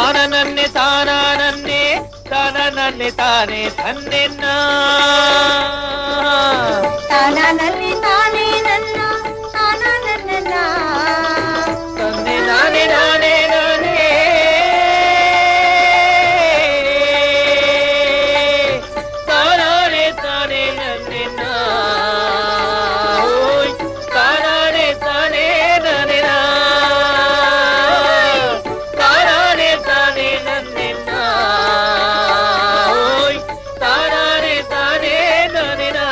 ತಾನ ನನ್ನೆ ತಾನ ನನ್ನೆ ತಾನ ನನ್ನೆ ತಾನೇ ತನ್ನೆ ನಾ ತಾನಾನಲ್ಲಿ ತಾನೇ ನನ್ನ ತಾನಾನನ್ನ ತನ್ನೆ ನಾನೇ ನಾನೇ ನಾನೇ ತಾನಾನೇ ತಾನೇ ನನ್ನೆ ನಾ ಓಯ್ ತಾನಾನೇ ತಾನೇ ನಾನೇ ನಾ ತಾನಾನೇ ತಾನೇ ನನ್ನೆ ನಾ ಓಯ್ ತಾನಾನೇ ತಾನೇ ನಾನೇ ನಾ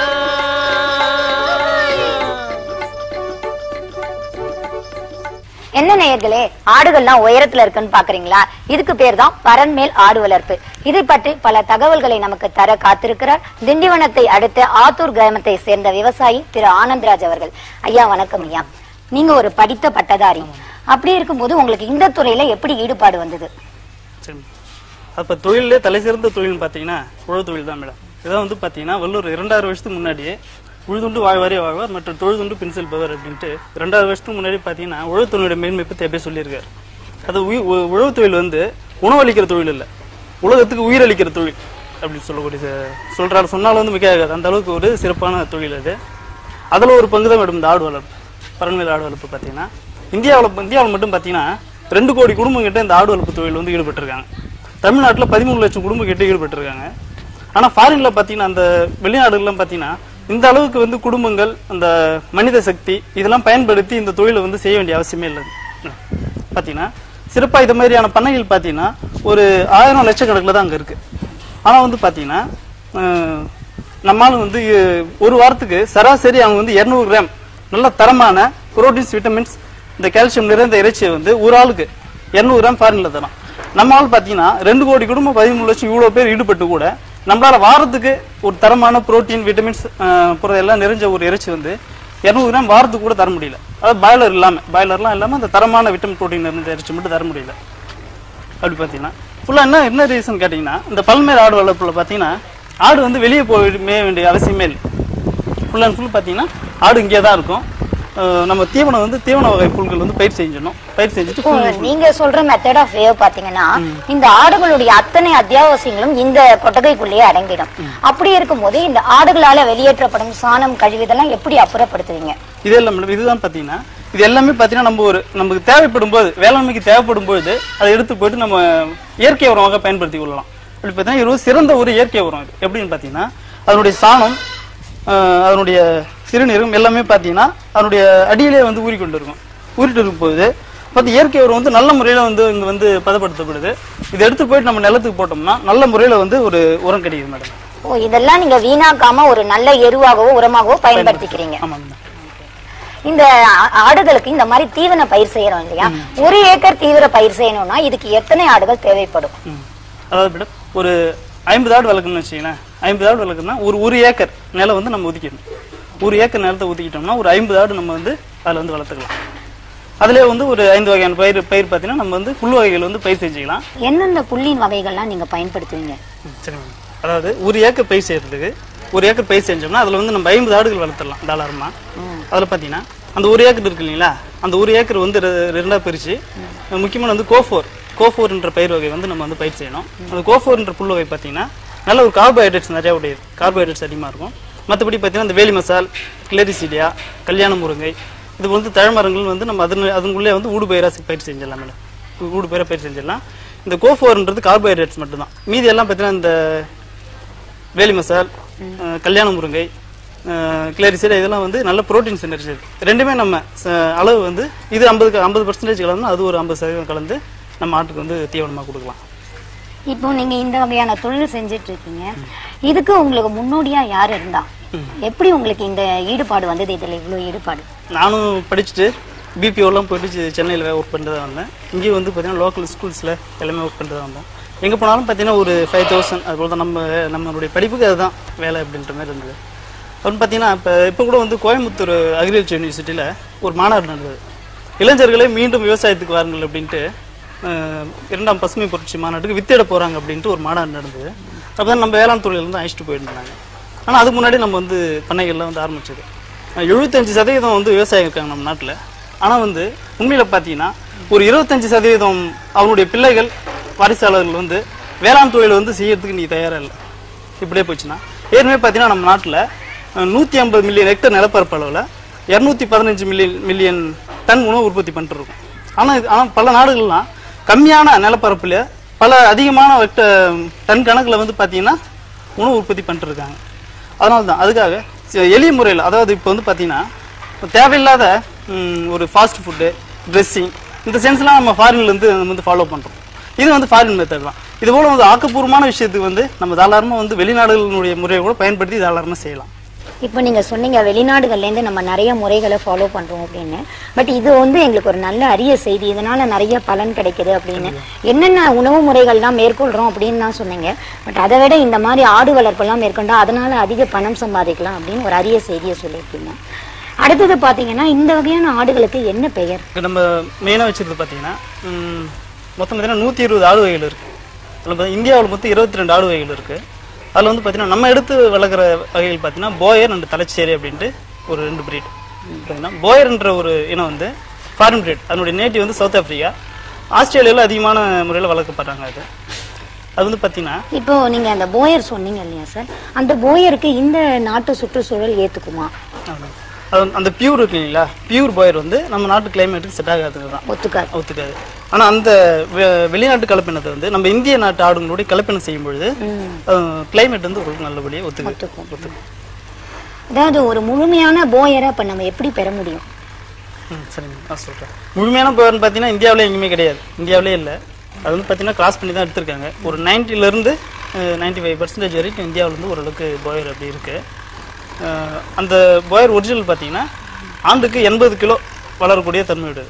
என்ன நேயர்களே ஆடுகள்லாம் உயரத்துல இருக்குன்னு பாக்குறீங்களா இதுக்கு பேர் தான் பரன்மேல் ஆடு வளர்ப்பு இதை பற்றி பல தகவல்களை நமக்கு தர காத்திருக்கிறார் திண்டிவனத்தை அடுத்த ஆத்தூர் கிராமத்தை சேர்ந்த விவசாயி திரு ஆனந்த்ராஜ் அவர்கள் ஐயா வணக்கம் ஐயா நீங்க ஒரு படித்த பட்டதாரி அப்படி இருக்கும்போது உங்களுக்கு இந்த துறையில எப்படி ஈடுபாடு வந்தது சரி அப்போ தொழிலே தலை சிறந்த தொழில்னு பார்த்தீங்கன்னா உழவு தொழில் தான் மேடம் இதான் வந்து பார்த்தீங்கன்னா வல்லூர் இரண்டாயிரம் வருஷத்துக்கு முன்னாடியே உழுதுண்டு வாழ்வாரே வாழ்வார் மற்றும் தொழுதுண்டு பின் செல்பவர் அப்படின்ட்டு ரெண்டாயிரம் வருஷத்துக்கு முன்னாடி பார்த்தீங்கன்னா உழவு தொழிலுடைய மேன்மை பற்றி அப்படியே சொல்லியிருக்காரு அது உயி- உ- உழவு தொழில் வந்து உணவளிக்கிற தொழில் இல்லை உலகத்துக்கு உயிரளிக்கிற தொழில் அப்படின்னு சொல்லக்கூடிய ச- சொல்றாரு சொன்னாலும் வந்து மிக ஆகாது அந்த அளவுக்கு ஒரு சிறப்பான தொழில் அது அதில் ஒரு பங்கு தான் மேடம் இந்த ஆடு வளர்ப்பு பரண்மேல் ஆடு வளர்ப்பு பார்த்தீங்கன்னா இந்தியாவில் இந்தியாவில் மட்டும் பார்த்தீங்கன்னா ரெண்டு கோடி குடும்பம் கிட்ட இந்த ஆடு வளர்ப்பு தொழில் வந்து ஈடுபட்டிருக்காங்க தமிழ்நாட்டில் பதிமூணு லட்சம் குடும்பம் கிட்ட ஈடுபட்டிருக்காங்க ஆனால் ஃபாரின்ல பார்த்தீங்கன்னா அந்த வெளிநாடுகள்லாம் பார்த்தீங்கன்னா இந்த அளவுக்கு வந்து குடும்பங்கள் அந்த மனித சக்தி இதெல்லாம் பயன்படுத்தி இந்த தொழிலை வந்து செய்ய வேண்டிய அவசியமே இல்லை பார்த்தீங்கன்னா சிறப்பாக இது மாதிரியான பண்ணைகள் பார்த்தீங்கன்னா ஒரு ஆயிரம் லட்சக்கணக்கில் தான் அங்கே இருக்கு ஆனால் வந்து பார்த்தீங்கன்னா அஹ், நம்மால வந்து அஹ், ஒரு வாரத்துக்கு சராசரி அவங்க வந்து 200 கிராம் நல்ல தரமான புரோட்டீன்ஸ் விட்டமின்ஸ் இந்த கால்சியம் நிறைந்த இறைச்சியை வந்து ஒரு ஆளுக்கு 200 கிராம் ஃபாரின்ல தரோம் நம்ம ஆள் பார்த்தீங்கன்னா ரெண்டு கோடி குடும்பம் பதிமூணு லட்சம் இவ்வளோ பேர் ஈடுபட்டு கூட நம்மளால வாரத்துக்கு ஒரு தரமான புரோட்டீன் விட்டமின்ஸ் புறம் எல்லாம் நிறைஞ்ச ஒரு இறைச்சி வந்து 200 கிராம் வாரத்துக்கு கூட தர முடியல அதாவது பாய்லர் இல்லாம பாய்லர்லாம் இல்லாம அந்த தரமான விட்டமின் புரோட்டீன் நிறைந்த இறைச்சி மட்டும் தர முடியல அப்படி பார்த்தீங்கன்னா ஃபுல்லாக என்ன என்ன ரீசன் கேட்டிங்கன்னா இந்த பல்மேர் ஆடு வளர்ப்புல பார்த்தீங்கன்னா ஆடு வந்து வெளியே போய் மேய வேண்டிய அவசியமே இல்லை ஃபுல் அண்ட் ஃபுல் பார்த்தீங்கன்னா ஆடு இங்கே தான் இருக்கும் அஹ் நம்ம தீவனம் வந்து தீவன வகை புல்கள் வந்து பயிர் செஞ்சிடணும் பயிர் செஞ்சுட்டு இப்போ full and full- நீங்க சொல்ற மெத்தட் ஆஃப் வேவ் பாத்தீங்கன்னா இந்த ஆடுகளுடைய அத்தனை அத்தியாவசியங்களும் இந்த கொட்டகைக்குள்ளேயே அடங்கிடும் அப்படி இருக்கும்போது இந்த ஆடுகளால வெளியேற்றப்படும் சாணம் கழிவு இதெல்லாம் எப்படி அப்புறப்படுத்துவீங்க இது இல்லை மேடம் இதுதான் பார்த்தீங்கன்னா இது எல்லாமே பார்த்தீங்கன்னா நம்ம ஒரு நமக்கு தேவைப்படும் போது வேளாண்மைக்கு தேவைப்படும் போது அதை எடுத்து போயிட்டு நம்ம இயற்கை உரமாக பயன்படுத்தி கொள்ளலாம் அப்படி பார்த்தீங்கன்னா இது ஒரு சிறந்த ஒரு இயற்கை உரம் இது எப்படின்னு பார்த்தீங்கன்னா அதனுடைய சாணம் ஆஹ், அதனுடைய சிறுநீரும் எல்லாமே பார்த்தீங்கன்னா அதனுடைய அடியிலே வந்து ஊறிக்கொண்டு இருக்கும் ஊறிட்டு இருக்கும்போது பார்த்து இயற்கை உரம் வந்து நல்ல முறையில் வந்து இங்கே வந்து பதப்படுத்தப்படுது இதை எடுத்து போயிட்டு நம்ம நிலத்துக்கு போட்டோம்னா நல்ல முறையில் வந்து ஒரு உரம் கிடைக்குது மேடம் ஓ இதெல்லாம் நீங்க வீணாக்காம ஒரு நல்ல எருவாகவோ உரமாகவோ பயன்படுத்திக்கிறீங்க ஆமாம் மேடம் இந்த ஆ- ஆடுகளுக்கு இந்த மாதிரி தீவன பயிர் செய்யறோம் இல்லையா ஒரு ஏக்கர் தீவிர பயிர் செய்யணும்னா இதுக்கு எத்தனை ஆடுகள் தேவைப்படும் ம். அதாவது மேடம் ஒரு ஐம்பது ஆடு வளர்க்கணும்னு வச்சுங்களேன் ஐம்பது ஆடு வளர்க்கணும்னா ஒரு ஒரு ஏக்கர் நிலம் வந்து நம்ம ஒதுக்கிடணும் ஒரு ஏக்கர் நிலத்தை ஒதுக்கிட்டோம்னா ஒரு ஐம்பது ஆடு நம்ம வந்து அதில் வந்து வளர்த்துக்கலாம் அதுலேயே வந்து ஒரு ஐந்து வகையான பயிர் பயிர் பார்த்தீங்கன்னா நம்ம வந்து புல் வகைகள் வந்து பயிர் செஞ்சுக்கலாம் எந்தெந்த புள்ளின் வகைகள்லாம் நீங்க பயன்படுத்துவீங்க ம், சரி மேடம் அதாவது ஒரு ஏக்கர் பயிர் செய்யறதுக்கு ஒரு ஏக்கர் பயிர் செஞ்சோம்னா அதில் வந்து நம்ம ஐம்பது ஆடுகள் வளர்த்துடலாம் தாராளமாக அதில் பார்த்தீங்கன்னா அந்த ஒரு ஏக்கர் இருக்கு இல்லைங்களா அந்த ஒரு ஏக்கர் வந்து ரெ- ரெண்டா பிரிச்சு முக்கியமான வந்து கோஃபோர் கோஃபோர்ன்ற பயிர் வகை வந்து நம்ம வந்து பயிர் செய்யணும் அந்த கோஃபோர்ன்ற புல் வகை பார்த்தீங்கன்னா நல்ல ஒரு கார்போஹைட்ரேட்ஸ் நிறைய உடையது கார்போஹைட்ரேட்ஸ் அதிகமாக இருக்கும் மற்றபடி பார்த்தீங்கன்னா இந்த வேலி மசால் கிளரிசீடியா கல்யாண முருங்கை இது வந்து தழமரங்கள் வந்து நம்ம அதன் அதனுள்ளே வந்து ஊடு பயிராக பயிர் செஞ்சிடலாம் மேடம் ஊடு பயிராக பயிர் செஞ்சிடலாம் இந்த கோஃபோர்ன்றது கார்போஹைட்ரேட்ஸ் மட்டும்தான் மீதி எல்லாம் பார்த்தீங்கன்னா இந்த வேலி மசால் அஹ், கல்யாண முருங்கை கிளரிசைடு இதெல்லாம் வந்து நல்ல ப்ரோட்டீன்ஸ் நிறைஞ்சது ரெண்டுமே நம்ம ச- அளவு வந்து இது ஐம்பது ஐம்பது பர்சன்டேஜ் கலந்து அது ஒரு ஐம்பது சதவீதம் கலந்து நம்ம ஆட்டுக்கு வந்து தீவனமாக கொடுக்கலாம் இப்போ நீங்க இந்த வகையான தொழில் செஞ்சுட்டு இருக்கீங்க இதுக்கு உங்களுக்கு முன்னோடியா யார் இருந்தா எப்படி உங்களுக்கு இந்த ஈடுபாடு வந்தது இதுல இவ்வளவு ஈடுபாடு நானும் படிச்சுட்டு பிபிஓலாம் போயிட்டு செ- சென்னையில் ஒர்க் பண்ணிட்டு தான் வந்தேன் இங்கேயும் வந்து பார்த்தீங்கன்னா லோக்கல் ஸ்கூல்ஸில் எல்லாமே ஒர்க் பண்ணிட்டு தான் வந்தோம் எங்கே போனாலும் பார்த்தீங்கன்னா ஒரு ஃபைவ் தௌசண்ட் அதுபோல் தான் நம்ம நம்மளுடைய படிப்புக்கு அதுதான் வேலை அப்படின்ற மாதிரி இருந்தது அப்புறம் பார்த்தீங்கன்னா இப்போ இப்போ கூட வந்து கோயம்புத்தூர் அக்ரிகல்ச்சர் யூனிவர்சிட்டியில் ஒரு மாநாடு நடந்தது இளைஞர்களே மீண்டும் விவசாயத்துக்கு வாருங்கள் அப்படின்ட்டு அஹ், இரண்டாம் பசுமை புரட்சி மாநாட்டுக்கு வித்திட போகிறாங்க அப்படின்ட்டு ஒரு மாநாடு நடந்தது அப்போ தான் நம்ம வேளாண் துறையிலேருந்து அழைச்சிட்டு போயிருந்தாங்க ஆனால் அதுக்கு முன்னாடி நம்ம வந்து பண்ணைகள்லாம் வந்து ஆரம்பிச்சது எழுபத்தஞ்சு சதவீதம் வந்து விவசாயம் இருக்காங்க நம்ம நாட்டில் ஆனால் வந்து உண்மையில் பார்த்தீங்கன்னா ஒரு இருபத்தஞ்சு சதவீதம் அவனுடைய பிள்ளைகள் வாரிசாளர்கள் வந்து வேளாண் தொழில் வந்து செய்யறதுக்கு நீ தயாரா இல்லை இப்படியே போச்சுன்னா ஏற்கனவே பார்த்தீங்கன்னா நம்ம நாட்டில் நூற்றி ஐம்பது மில்லியன் ஹெக்டர் நிலப்பரப்பு அளவில் இரநூத்தி பதினஞ்சு மில்லியன் மில்லியன் டன் உணவு உற்பத்தி பண்ணிட்டு இருக்கோம் ஆனால் இது ஆனால் பல நாடுகள்லாம் கம்மியான நிலப்பரப்புல பல அதிகமான ஹெக்டர் டன் கணக்கில் வந்து பார்த்தீங்கன்னா உணவு உற்பத்தி பண்ணிட்டு இருக்காங்க அதனால தான் அதுக்காக சி- எளிய முறையில் அதாவது இப்போ வந்து பார்த்தீங்கன்னா இப்ப தேவையில்லாத ம், ஒரு ஃபாஸ்ட் ஃபுட்டு ட்ரெஸ்ஸிங் இந்த சென்ஸ்லாம் நம்ம ஃபாரின்லேருந்து நம்ம வந்து ஃபாலோ பண்ணுறோம் இது வந்து ஃபாரின் மெத்தட் தான் இது போல வந்து ஆக்கப்பூர்வமான விஷயத்துக்கு வந்து நம்ம தாராளமாக வந்து வெளிநாடுகளுடைய முறையை கூட பயன்படுத்தி தாராளமாக செய்யலாம் இப்போ நீங்க சொன்னீங்க வெளிநாடுகள்ல இருந்து நம்ம நிறைய முறைகளை ஃபாலோ பண்றோம் அப்படின்னு பட் இது வந்து எங்களுக்கு ஒரு நல்ல அரிய செய்தி இதனால நிறைய பலன் கிடைக்குது அப்படின்னு என்னென்ன உணவு முறைகள்லாம் மேற்கொள்றோம் அப்படின்னு தான் சொன்னீங்க பட் அதை விட இந்த மாதிரி ஆடு வளர்ப்பெல்லாம் மேற்கொண்டா அதனால அதிக பணம் சம்பாதிக்கலாம் அப்படின்னு ஒரு அரிய செய்தியை சொல்லியிருக்கீங்க அடுத்தது பாத்தீங்கன்னா இந்த வகையான ஆடுகளுக்கு என்ன பெயர் இப்போ நம்ம மெயினாக வச்சிருந்தது பார்த்தீங்கன்னா ம், மொத்தம் பார்த்தீங்கன்னா நூற்றி இருபது ஆடு வகைகள் இருக்குது அதில் பார்த்தா இந்தியாவில் மொத்தம் இருபத்தி ரெண்டு ஆடு வகைகள் இருக்குது அதில் வந்து பார்த்தீங்கன்னா நம்ம எடுத்து வளர்க்குற வகைகள் பார்த்தீங்கன்னா போயர் அண்ட் தலைச்சேரி அப்படின்ட்டு ஒரு ரெண்டு பிரீட் பார்த்தீங்கன்னா போயர்ன்ற ஒரு இனம் வந்து ஃபாரின் பிரீட் அதனுடைய நேட்டிவ் வந்து சவுத் ஆஃப்ரிக்கா ஆஸ்திரேலியாவில் அதிகமான முறையில் வளர்க்கப்படுறாங்க அது அது வந்து பார்த்தீங்கன்னா இப்போ நீங்க அந்த போயர் சொன்னீங்க இல்லையா சார் அந்த போயருக்கு இந்த நாட்டு சுற்றுச்சூழல் ஏத்துக்குமா ஆமா. அது வந்து- அந்த பியூர் இருக்கு இல்லைங்களா பியூர் போயர் வந்து நம்ம நாட்டு கிளைமேட்டுக்கு செட் ஆகாதுங்க தான் ஒத்துக்காது ஒத்துக்காது ஆனா அந்த வெ- வெளிநாட்டு கலப்பினத்தை வந்து நம்ம இந்திய நாட்டு ஆடுங்களோட கலப்பினம் செய்யும் பொழுது கிளைமேட் வந்து ஒரு நல்லபடியாக ஒத்துக்கு ஒத்துக்கும். ஒத்துக்கும் அதாவது ஒரு முழுமையான போயரை அப்ப நம்ம எப்படி பெற முடியும் ம் சரிங்க நான் சொல்கிறேன் முழுமையான போயர்னு பார்த்தீங்கன்னா இந்தியாவிலே எங்கேயுமே கிடையாது இந்தியாவிலே இல்லை அது வந்து பார்த்தீங்கன்னா கிராஸ் பண்ணி தான் எடுத்திருக்காங்க ஒரு 90 ல இருந்து நைன்டி ஃபைவ் பர்சன்டேஜ் வரைக்கும் இந்தியாவில் வந்து ஓரளவுக்கு போயர் அப்படி இருக்கு அஹ், அந்த போயர் ஒரிஜினல் பார்த்தீங்கன்னா ஆண்டுக்கு எண்பது கிலோ வளரக்கூடிய தன்மையுடையது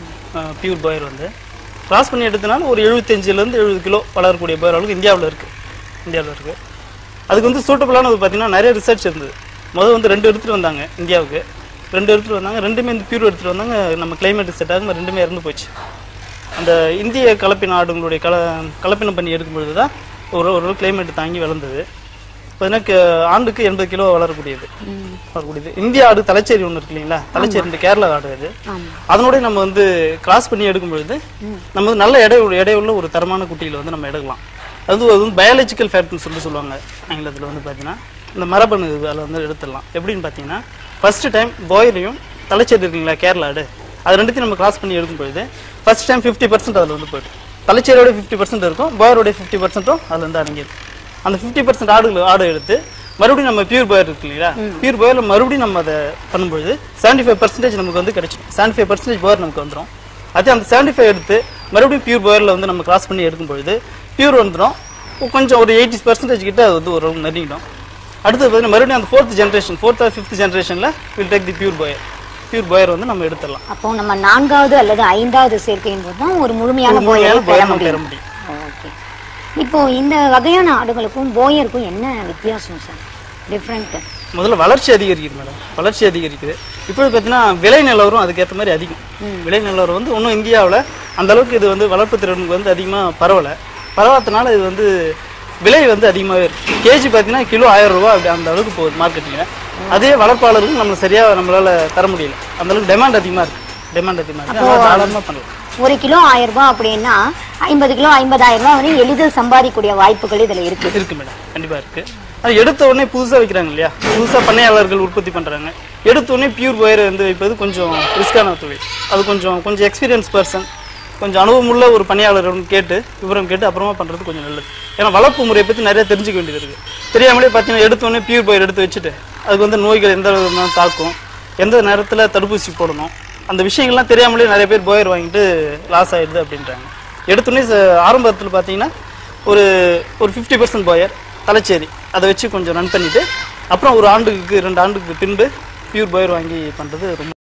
பியூர் போயர் வந்து கிராஸ் பண்ணி எடுத்தனால ஒரு 75 ல இருந்து எழுபது கிலோ வளரக்கூடிய போயர் அளவுக்கு இந்தியாவில் இருக்கு இந்தியாவில் இருக்கு அதுக்கு வந்து சூட்டபிளானது பார்த்தீங்கன்னா நிறைய ரிசர்ச் இருந்தது முதல் வந்து ரெண்டு எடுத்துட்டு வந்தாங்க இந்தியாவுக்கு ரெண்டு எடுத்துட்டு வந்தாங்க ரெண்டுமே இந்த பியூர் எடுத்துட்டு வந்தாங்க நம்ம கிளைமேட் செட் ஆகும் ரெண்டுமே இறந்து போச்சு அந்த இந்திய கலப்பின ஆடுங்களுடைய கல கலப்பினம் பண்ணி எடுக்கும் பொழுது தான் ஒரு ஒரு கிளைமேட் தாங்கி வளர்ந்தது பார்த்தீங்கன்னா க- ஆண்டுக்கு எண்பது கிலோ வளரக்கூடியது வளரக்கூடியது இந்திய ஆடு தலைச்சேரி ஒன்று இருக்கு இல்லைங்களா தலைச்சேரி இந்த கேரளா ஆடு அது அதனோட நம்ம வந்து கிராஸ் பண்ணி எடுக்கும் பொழுது நம்ம வந்து நல்ல எடை எடையுள்ள ஒரு தரமான குட்டிகளை வந்து நம்ம எடுக்கலாம் அது வந்து- அது வந்து பயாலஜிக்கல் ஃபேக்ட்னு சொல்லி சொல்லுவாங்க ஆங்கிலத்தில் வந்து பார்த்தீங்கன்னா இந்த மரபணு அதில் வந்து எடுத்துடலாம் எப்படின்னு பார்த்தீங்கன்னா ஃபர்ஸ்ட் டைம் போயரையும் தலைச்சேரி இருக்குங்களா கேரளா ஆடு அது ரெண்டுத்தையும் நம்ம கிராஸ் பண்ணி எடுக்கும் பொழுது ஃபர்ஸ்ட் டைம் ஃபிஃப்டி பர்சன்ட் அதில் வந்து போயிடும் தலைச்சேரியோட ஃபிஃப்டி பர்சன்ட் இருக்கும் போயரோட ஃபிஃப்டி பர்சன்ட்டும் அதில் வந்து அடங்கிடும் அந்த ஃபிஃப்டி பர்சன்ட் ஆடுகள் ஆடை எடுத்து மறுபடியும் நம்ம பியூர் போயர் இருக்கு இல்லைங்களா பியூர் போயரில் மறுபடியும் நம்ம அதை பண்ணும்பொழுது செவன்டி ஃபைவ் பர்சன்டேஜ் நமக்கு வந்து கிடைச்சிடும் செவன்டி ஃபைவ் பர்சன்டேஜ் போயர் நமக்கு வந்துடும் அதே அந்த செவன்டி ஃபைவ் எடுத்து மறுபடியும் பியூர் போயரில் வந்து நம்ம கிராஸ் பண்ணி எடுக்கும் பொழுது பியூர் வந்துடும் கொஞ்சம் ஒரு எயிட்டி பர்சன்டேஜ் கிட்ட அது வந்து ஒரு நெருங்கிடும் அடுத்தது பார்த்தீங்கன்னா மறுபடியும் அந்த fourth generation fourth or fifth ஜென்ரேஷனில் will take the pure Boer pure Boer வந்து நம்ம எடுத்துடலாம் அப்போ நம்ம நான்காவது அல்லது ஐந்தாவது சேர்க்கையின் போது தான் ஒரு முழுமையான ஒரு போயரை முழுமையான பெற boyer நம்ம பெற முடியும் முடியும். ஓகே இப்போ இந்த வகையான ஆடுகளுக்கும் போயருக்கும் என்ன வித்தியாசம் சார் டிஃப்ரெண்ட் முதல்ல வளர்ச்சி அதிகரிக்குது மேடம் வளர்ச்சி அதிகரிக்குது இப்போது பார்த்தீங்கன்னா விலை நிலவரம் அதுக்கேற்ற மாதிரி அதிகம் விலை நிலவரம் வந்து இன்னும் இந்தியாவில் அந்த அளவுக்கு இது வந்து வளர்ப்பு திறனுக்கு வந்து அதிகமாக பரவலை பரவாதனால இது வந்து விலை வந்து அதிகமாகவே இருக்கு கேஜி பார்த்தீங்கன்னா கிலோ ஆயிரம் ரூபா அப்படி அந்த அளவுக்கு போகுது மார்க்கெட்டில் அதே வளர்ப்பாளருக்கு நம்ம சரியாக நம்மளால தர முடியல அந்த அளவுக்கு டிமாண்ட் அதிகமாக இருக்கு டிமாண்ட் அதிகமாக இருக்கு அதனால தாராளமாக பண்ணலாம் ஒரு கிலோ ஆயிரம் ரூபாய் அப்படின்னா ஐம்பது கிலோ ஐம்பதாயிரம் ரூபாய் வரை எளிதில் சம்பாதிக்கக்கூடிய வாய்ப்புகள் இதுல இருக்கு இருக்கு மேடம் கண்டிப்பா இருக்கு அது எடுத்த உடனே புதுசா வைக்கிறாங்க இல்லையா புதுசா பண்ணையாளர்கள் உற்பத்தி பண்றாங்க எடுத்த உடனே பியூர் ஒயர் வந்து வைப்பது கொஞ்சம் ரிஸ்கான தொழில் அது கொஞ்சம் கொஞ்சம் எக்ஸ்பீரியன்ஸ் பர்சன் கொஞ்சம் அனுபவமுள்ள ஒரு பணியாளரிடம் கேட்டு விவரம் கேட்டு அப்புறமா பண்றது கொஞ்சம் நல்லது ஏன்னா வளர்ப்பு முறையை பத்தி நிறைய தெரிஞ்சுக்க வேண்டியது இருக்கு தெரியாமலே பார்த்தீங்கன்னா எடுத்த உடனே பியூர் ஒயர் எடுத்து வச்சுட்டு அதுக்கு வந்து நோய்கள் எந்த விதமாக தாக்கும் எந்த நேரத்துல தடுப்பூசி போடணும் அந்த விஷயங்கள்லாம் தெரியாமலே நிறைய பேர் போயர் வாங்கிட்டு லாஸ் ஆயிடுது அப்படின்றாங்க எடுத்தோடனே ஆரம்பத்தில் பார்த்தீங்கன்னா ஒரு ஒரு ஃபிஃப்டி பர்சன்ட் போயர் தலைச்சேரி அதை வச்சு கொஞ்சம் ரன் பண்ணிட்டு அப்புறம் ஒரு ஆண்டுக்கு ரெண்டு ஆண்டுக்கு பின்பு பியூர் போயர் வாங்கி பண்றது ரொம்ப